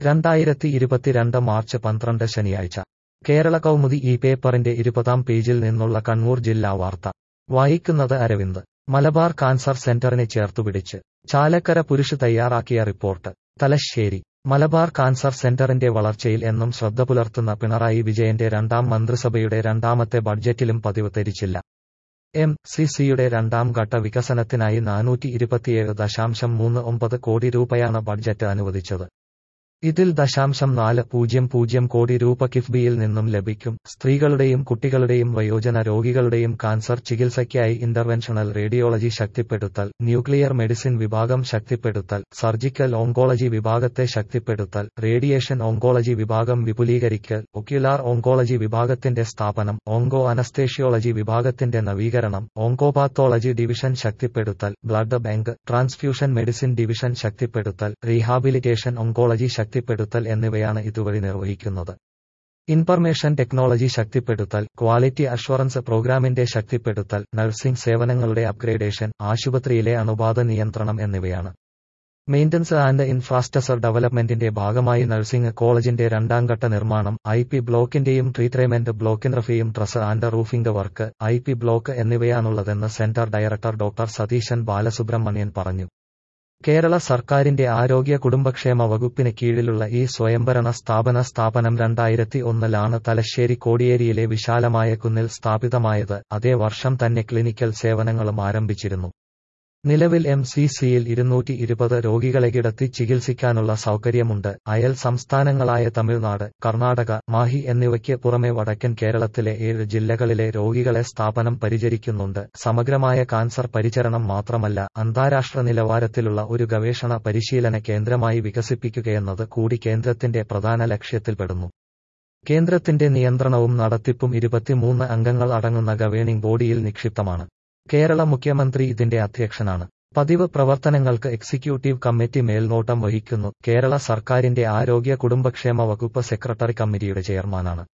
രണ്ടായിരത്തി ഇരുപത്തിരണ്ട് മാർച്ച് പന്ത്രണ്ട് ശനിയാഴ്ച കേരള കൗമുദി ഈ പേപ്പറിന്റെ ഇരുപതാം പേജിൽ നിന്നുള്ള കണ്ണൂർ ജില്ലാ വാർത്ത വായിക്കുന്നത് അരവിന്ദ് മലബാർ കാൻസർ സെന്ററിനെ ചേർത്തുപിടിച്ച് ചാലക്കര പുരുഷ് തയ്യാറാക്കിയ റിപ്പോർട്ട് തലശ്ശേരി മലബാർ കാൻസർ സെന്ററിന്റെ വളർച്ചയിൽ എന്നും ശ്രദ്ധ പുലർത്തുന്ന പിണറായി വിജയന്റെ രണ്ടാം മന്ത്രിസഭയുടെ രണ്ടാമത്തെ ബഡ്ജറ്റിലും പതിവ് തെരിച്ചില്ല എം സി സിയുടെ രണ്ടാം ഘട്ട വികസനത്തിനായി നാനൂറ്റി ഇരുപത്തിയേഴ് ദശാംശം മൂന്ന് ഒമ്പത് കോടി രൂപയാണ് ബഡ്ജറ്റ് അനുവദിച്ചത് ഇതിൽ ദശാംശം നാല് പൂജ്യം പൂജ്യം കോടി രൂപ കിഫ്ബിയിൽ നിന്നും ലഭിക്കും സ്ത്രീകളുടെയും കുട്ടികളുടെയും വയോജന രോഗികളുടെയും കാൻസർ ചികിത്സയ്ക്കായി ഇന്റർവെൻഷണൽ റേഡിയോളജി ശക്തിപ്പെടുത്തൽ ന്യൂക്ലിയർ മെഡിസിൻ വിഭാഗം ശക്തിപ്പെടുത്തൽ സർജിക്കൽ ഓങ്കോളജി വിഭാഗത്തെ ശക്തിപ്പെടുത്തൽ റേഡിയേഷൻ ഓങ്കോളജി വിഭാഗം വിപുലീകരിക്കൽ ഒക്യുലാർ ഓങ്കോളജി വിഭാഗത്തിന്റെ സ്ഥാപനം ഓങ്കോ അനസ്തേഷ്യോളജി വിഭാഗത്തിന്റെ നവീകരണം ഓങ്കോപാത്തോളജി ഡിവിഷൻ ശക്തിപ്പെടുത്തൽ blood bank transfusion medicine division ശക്തിപ്പെടുത്തൽ റീഹാബിലിറ്റേഷൻ ഓങ്കോളജി ശക്തിപ്പെടുത്തൽ എന്നിവയാണ് ഇതുവഴി നിർവഹിക്കുന്നത് ഇൻഫർമേഷൻ ടെക്നോളജി ശക്തിപ്പെടുത്തൽ ക്വാളിറ്റി അഷ്വറൻസ് പ്രോഗ്രാമിന്റെ ശക്തിപ്പെടുത്തൽ നഴ്സിംഗ് സേവനങ്ങളുടെ അപ്ഗ്രേഡേഷൻ ആശുപത്രിയിലെ അണുബാധ നിയന്ത്രണം എന്നിവയാണ് മെയിന്റനൻസ് ആൻഡ് ഇൻഫ്രാസ്ട്രക്ചർ ഡെവലപ്മെന്റിന്റെ ഭാഗമായി നഴ്സിംഗ് കോളേജിന്റെ രണ്ടാംഘട്ട നിർമ്മാണം ഐ പി ബ്ലോക്കിന്റെയും ട്രീറ്റ്മെന്റ് ബ്ലോക്കിൻറഫിയും truss and roofing work I P block എന്നിവയാണുള്ളതെന്ന് centre director doctor Satheesan Balasubramanian പറഞ്ഞു കേരള സർക്കാരിന്റെ ആരോഗ്യ കുടുംബക്ഷേമ വകുപ്പിന് കീഴിലുള്ള ഈ സ്വയംഭരണ സ്ഥാപന സ്ഥാപനം രണ്ടായിരത്തി ഒന്നിലാണ് തലശ്ശേരി കോടിയേരിയിലെ വിശാലമായ കുന്നിൽ സ്ഥാപിതമായത് അതേ വർഷം തന്നെ ക്ലിനിക്കൽ സേവനങ്ങളും ആരംഭിച്ചിരുന്നു നിലവിൽ എം സി സിയിൽ ഇരുന്നൂറ്റി ഇരുപത് രോഗികളെ കിടത്തി ചികിത്സിക്കാനുള്ള സൗകര്യമുണ്ട് അയൽ സംസ്ഥാനങ്ങളായ തമിഴ്നാട് കർണാടക മാഹി എന്നിവയ്ക്ക് പുറമെ വടക്കൻ കേരളത്തിലെ ഏഴ് ജില്ലകളിലെ രോഗികളെ സ്ഥാപനം പരിചരിക്കുന്നുണ്ട് സമഗ്രമായ കാൻസർ പരിചരണം മാത്രമല്ല അന്താരാഷ്ട്ര നിലവാരത്തിലുള്ള ഒരു ഗവേഷണ പരിശീലന കേന്ദ്രമായി വികസിപ്പിക്കുകയെന്നത് കൂടി കേന്ദ്രത്തിന്റെ പ്രധാന ലക്ഷ്യത്തിൽപ്പെടുന്നു കേന്ദ്രത്തിന്റെ നിയന്ത്രണവും നടത്തിപ്പും ഇരുപത്തിമൂന്ന് അംഗങ്ങൾ അടങ്ങുന്ന ഗവേണിംഗ് ബോഡിയിൽ നിക്ഷിപ്തമാണ് കേരള മുഖ്യമന്ത്രി ഇതിന്റെ അധ്യക്ഷനാണ് പതിവ് പ്രവർത്തനങ്ങൾക്ക് എക്സിക്യൂട്ടീവ് കമ്മിറ്റി മേൽനോട്ടം വഹിക്കുന്നു കേരള സർക്കാരിന്റെ ആരോഗ്യ കുടുംബക്ഷേമ വകുപ്പ് സെക്രട്ടറി കമ്മിറ്റിയുടെ ചെയർമാനാണ്